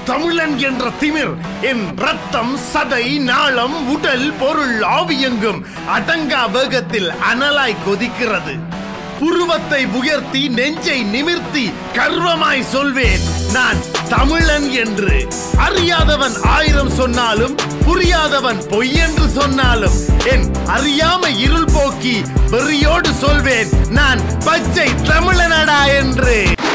தமிழன் என்ற திமிர் என் ரத்தம் சதை நாளம் உடல் பொருள் ஆவியெங்கும் அடங்கா வேகத்தில் அனலாய் கொதிக்கிறது புருவத்தை உயர்த்தி நெஞ்சை நிமிர்த்தி கர்வமாய் சொல்வேன் நான் தமிழன் என்று அறியாதவன் ஆயிரம் சொன்னாலும் புரியாதவன் பொய் என்று சொன்னாலும் என் அறியாம இருள் போக்கி வெறியோடு சொல்வேன் நான் பச்சை தமிழனடா என்று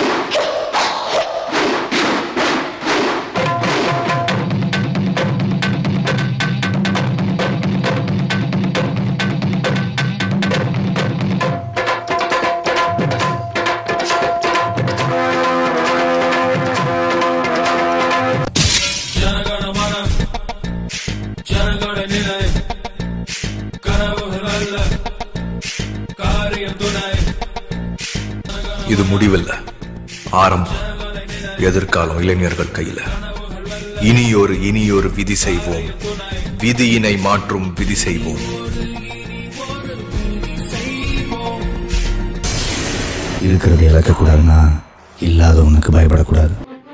ஜனகணமன ஜனகண நிலை கனவுகள் அல்ல காரியம் துணை இது முடிவில்ல ஆரம்பம் எதிர்காலம் இளைஞர்கள் கையில இனியொரு இனியொரு விதி செய்வோம் விதியினை மாற்றும் விதி செய்வோம் இருக்கிறது இழக்கக்கூடாதுன்னா இல்லாதவனுக்கு பயப்படக்கூடாது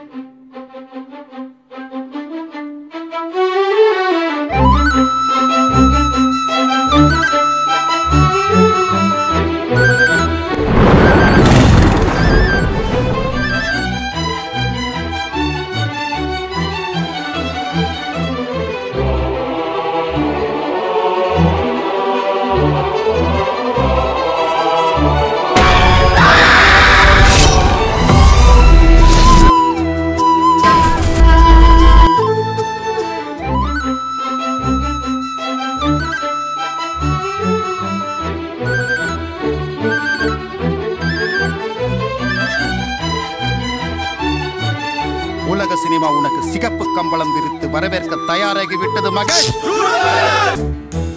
உலக சினிமா உனக்கு சிகப்பு கம்பளம் விரித்து வரவேற்க தயாராகி விட்டது மகேஷ்